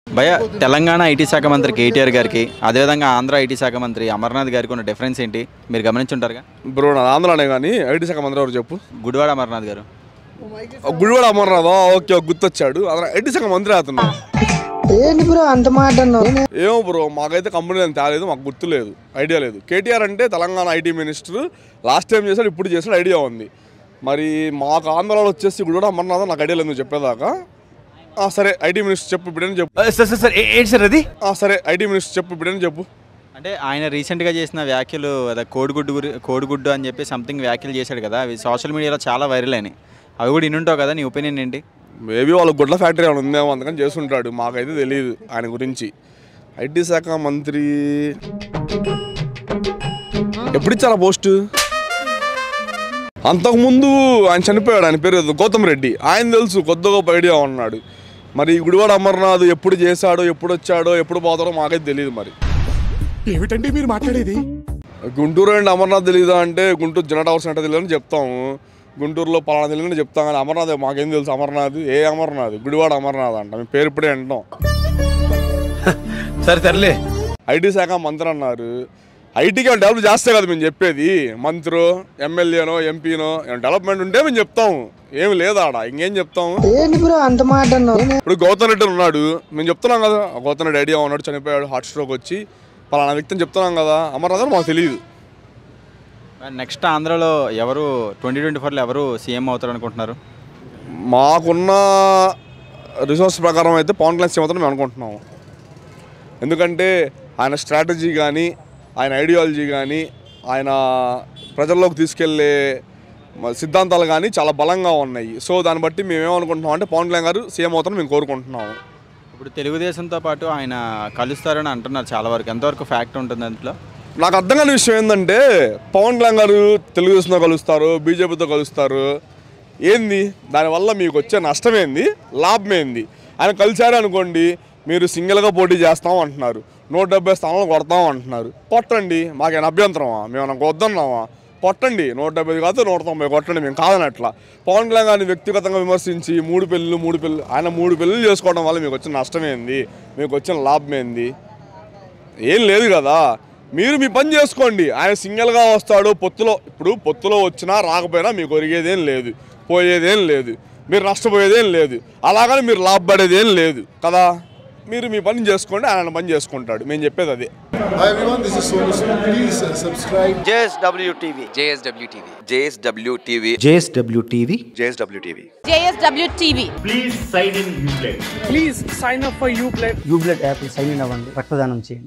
భయ తెలంగాణ ఐటీ శాఖ మంత్రి కేటీఆర్ గారికి అదేవిధంగా ఆంధ్ర ఐటీ శాఖ మంత్రి అమర్నాథ్ గారికి ఉన్న డిఫరెన్స్ ఏంటి మీరు గమనించుంటారుగా బ్రో నా ఆంధ్రానే కానీ ఐటీ శాఖ మంత్రి ఎవరు చెప్పు గుడివాడ అమర్నాథ్ గారు గుడివాడ అమర్నాథా ఓకే గుర్తొచ్చాడు అతను ఐటీ శాఖ మంత్రి అతను ఏంటి బ్రో అంత మాట అన్నావు ఏమో బ్రో మాకైతే కంపెనీ అని తేలేదు మాకు గుర్తు లేదు ఐడియా లేదు కేటీఆర్ అంటే Telangana IT minister last time చేశాడు ఇప్పుడు చేశాడు ఐడియా ఉంది మరి మాకు ఆంధ్రాలో వచ్చేసి గుడివాడ అమర్నాథ్ నాకు ఐడియా లేదు నువ్వు చెప్పేదాకా ఆ, సరే ఐటీ మినిస్టర్ చెప్పు ఇప్పుడేం చెప్పు సార్ సార్ సార్ ఏంటి సార్ అది ఆ, సరే ఐటీ మినిస్టర్ చెప్పు ఇప్పుడేం చెప్పు అంటే ఆయన రీసెంట్గా చేసిన వ్యాఖ్యలు అదే కోడిగుడ్డు గురి కోడిగుడ్డు అని చెప్పి సంథింగ్ వ్యాఖ్యలు చేశాడు కదా అవి సోషల్ మీడియాలో చాలా వైరల్ అయినాయి అవి కూడా ఇన్నుంటావు కదా నీ ఒపీనియన్ ఏంటి మేబీ వాళ్ళ గుడ్ల ఫ్యాక్టరీ ఏమైనా ఉందేమో అందుకని చేస్తుంటాడు మాకైతే తెలియదు ఆయన గురించి ఐటీ శాఖ మంత్రి ఎప్పుడు ఇచ్చారా పోస్ట్ అంతకుముందు ఆయన చనిపోయాడు ఆయన పేరు ఏదో గౌతమ్ రెడ్డి ఆయన తెలుసు కొద్ది గొప్ప ఐడియా ఉన్నాడు మరి ఈ గుడివాడ అమర్నాథ్ ఎప్పుడు చేశాడో ఎప్పుడు వచ్చాడో ఎప్పుడు పోతాడో మాకైతే తెలియదు మరి ఏమిటండి మీరు మాట్లాడేది గుంటూరు అండ్ అమర్నాథ్ తెలియదా అంటే గుంటూరు జన టవర్స్ అంటే తెలియదు అని చెప్తాము గుంటూరులో పలానా తెలియదని చెప్తాం కానీ అమర్నాథ్ మాకేం తెలుసు అమర్నాథ్ ఏ అమర్నాథ్ గుడివాడ అమర్నాథ్ అంట మేము పేరు ఇప్పుడే అంటాం సరే సర్లే ఐటీ శాఖ మంత్రి అన్నారు ఐటీకి ఏమైనా డెవలప్ చేస్తే కదా మేము చెప్పేది మంత్రో ఎమ్మెల్యేనో ఎంపీనో ఏమైనా డెవలప్మెంట్ ఉంటే మేము చెప్తాం ఏమి లేదా ఆడ ఇంకేం చెప్తాం ఏంటి బ్రో అంత మాట అన్నావు ఇప్పుడు గౌతమ్ రెడ్డి ఉన్నాడు మేము చెప్తున్నాం కదా ఆ గౌతమ్ రెడ్డి ఐడియా ఉన్నాడు చనిపోయాడు హార్ట్ స్ట్రోక్ వచ్చి పలానా వ్యక్తిని చెప్తున్నాం కదా అమర్నాథ్ అని మాకు తెలియదు నెక్స్ట్ ఆంధ్రాలో ఎవరు ట్వంటీ ట్వంటీ ఫోర్లో ఎవరు సీఎం అవుతారు అనుకుంటున్నారు మాకున్న రిసోర్స్ ప్రకారం అయితే పవన్ కళ్యాణ్ సీఎం అవుతారని మేము అనుకుంటున్నాము ఎందుకంటే ఆయన స్ట్రాటజీ కానీ ఆయన ఐడియాలజీ కానీ ఆయన ప్రజల్లోకి తీసుకెళ్లే మ- సిద్ధాంతాలు కానీ చాలా బలంగా ఉన్నాయి సో దాన్ని బట్టి మేము ఏమనుకుంటున్నాం అంటే పవన్ కళ్యాణ్ గారు సీఎం అవుతారని మేము కోరుకుంటున్నాము ఇప్పుడు తెలుగుదేశంతో పాటు ఆయన కలుస్తారని అంటున్నారు చాలా వరకు ఎంతవరకు ఫ్యాక్ట్ ఉంటుంది దాంట్లో నాకు అర్థం కాని విషయం ఏంటంటే పవన్ కళ్యాణ్ గారు తెలుగుదేశంతో కలుస్తారు బీజేపీతో కలుస్తారు ఏంది దానివల్ల మీకు వచ్చే నష్టం ఏంది లాభం ఏంది ఆయన కలిశారు అనుకోండి మీరు సింగిల్గా పోటీ చేస్తాం అంటున్నారు నూట డెబ్బై స్థానాలు కొడతాం అంటున్నారు కొట్టండి మాకేమైనా అభ్యంతరమా మేము వద్దన్నామా కొట్టండి నూట డెబ్బై కాదు నూట తొంభై కొట్టండి మేము కాదనట్లా పవన్ కళ్యాణ్ గారిని వ్యక్తిగతంగా విమర్శించి మూడు పెళ్ళిళ్ళు మూడు పెళ్ళి ఆయన మూడు పెళ్ళిళ్ళు చేసుకోవడం వల్ల మీకు వచ్చిన నష్టం ఏంది మీకు వచ్చిన లాభం ఏంది ఏం లేదు కదా మీరు మీ పని చేసుకోండి ఆయన సింగిల్గా వస్తాడు పొత్తులో ఇప్పుడు పొత్తులో వచ్చినా రాకపోయినా మీకు ఒరిగేదేం లేదు పోయేదేం లేదు మీరు నష్టపోయేదేం లేదు అలాగని మీరు లాభపడేదేం లేదు కదా మీరు మీ పని చేసుకోండి ఆయన పని చేసుకుంటాడు మేము చెప్పేది అదే Hi everyone, this is Sonu Sood. Please uh, subscribe. JSW TV. JSW TV. JSW TV. JSW TV. JSW TV. JSW TV. యూబ్లెట్ యాప్ సైన్ ఇన్ అవ్వండి రక్తదానం చేయండి